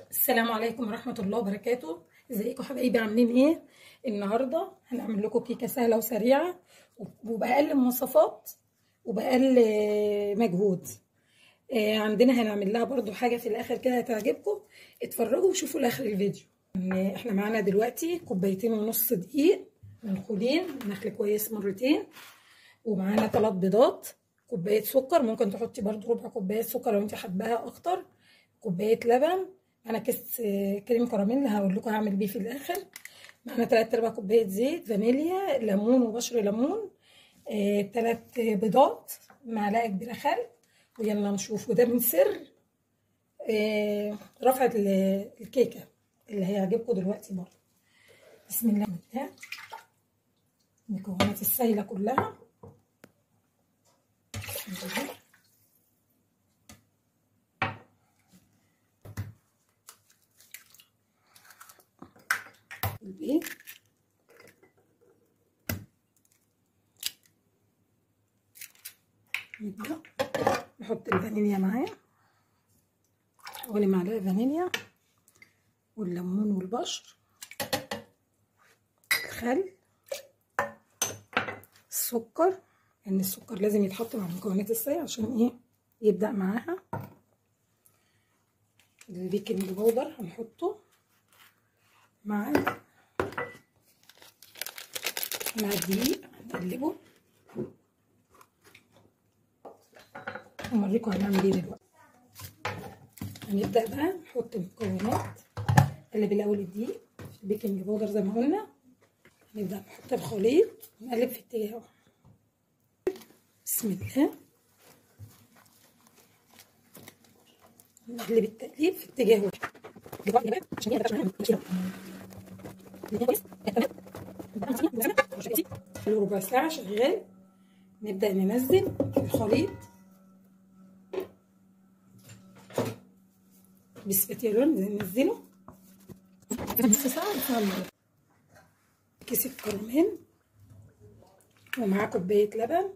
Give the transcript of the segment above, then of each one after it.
السلام عليكم ورحمة الله وبركاته ازيكم حبايبي عاملين ايه النهاردة هنعمل لكم كيكة سهلة وسريعة وبأقل مواصفات وبأقل مجهود آه، عندنا هنعمل لها برضو حاجة في الآخر كده هتعجبكم اتفرجوا وشوفوا لآخر الفيديو آه، احنا معانا دلوقتي كوبايتين ونص دقيق منخولين نخل كويس مرتين ومعانا ثلاث بيضات كوباية سكر ممكن تحطي برضو ربع كوباية سكر لو انت حباها اكتر كوباية لبن معانا كيس كريم كراميل هقول لكم هعمل بيه في الاخر معانا تلات ارباع كوبايه زيت فانيليا ليمون وبشر ليمون آه، تلات بيضات معلقه كبيره خل ويلا نشوف وده من سر آه، رفع الكيكه اللي هيعجبكم دلوقتي برضه بسم الله الرحمن المكونات السايله كلها البيض نبدأ نحط الفانيليا معاه حوالي معلقة فانيليا والليمون والبشر الخل السكر ان السكر لازم يتحط مع المكونات السائلة عشان ايه يبدأ معاها البيكنج باودر هنحطه مع مع الدقيق هنقلبه هوريكم هنعمل ايه دلوقتي هنبدأ بقى نحط المكونات نقلب الأول الدقيق في البيكنج باودر زي ما قلنا نبدأ نحط الخليط ونقلب في اتجاهه بسم الله نقلب التقليب في اتجاه واحد عشان ربع ساعة شغال نبدأ ننزل الخليط بسباتيرون ننزله نص ساعة نخمر كيس الكراميل ومعاه كوباية لبن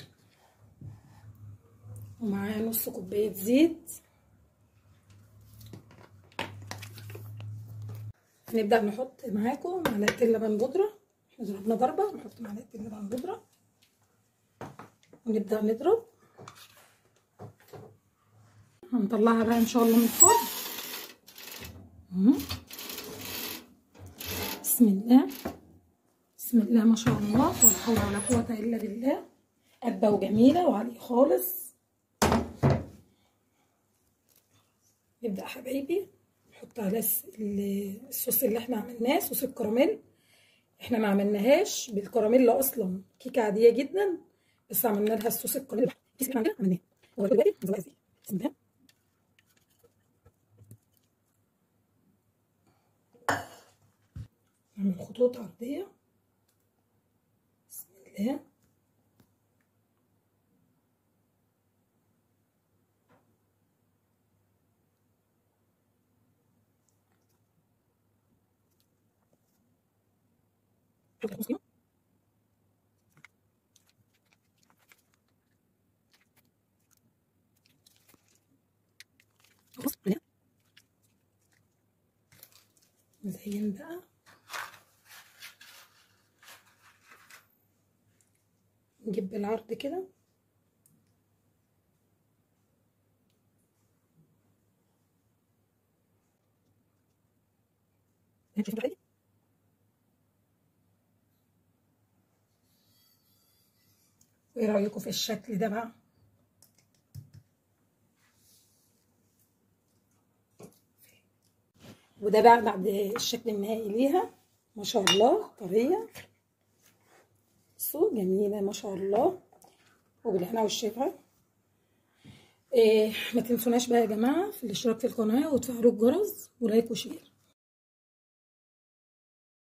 ومعاه نص كوباية زيت هنبدأ نحط معاكم معلقتين لبن بودرة احنا ضربنا ضربة نحط معلقتين لبن بودرة ونبدأ نضرب هنطلعها بقى ان شاء الله من الفرن بسم الله بسم الله ما شاء الله ولا حول ولا قوة إلا بالله قبة وجميلة وعليه خالص نبدأ حبايبي نحط على الصوص اللي احنا عملناه صوص الكراميل احنا ما عملناهاش بالكراميل اصلا كيكه عاديه جدا بس عملنا لها الصوص الكراميل كيس اللي عندنا عملناه هو دلوقتي نزلها ازاي بسم الله نعمل خطوط عرضيه بسم الله نزين بقى نجيب بالعرض كده وايه رايكم في الشكل ده بقى وده بقى بعد الشكل النهائي ليها ما شاء الله طريه بصوا جميله ما شاء الله وبالهنا والشفا إيه ما تنسوناش بقى يا جماعه في الاشتراك في القناه وتفعلوا الجرس ولايك وشير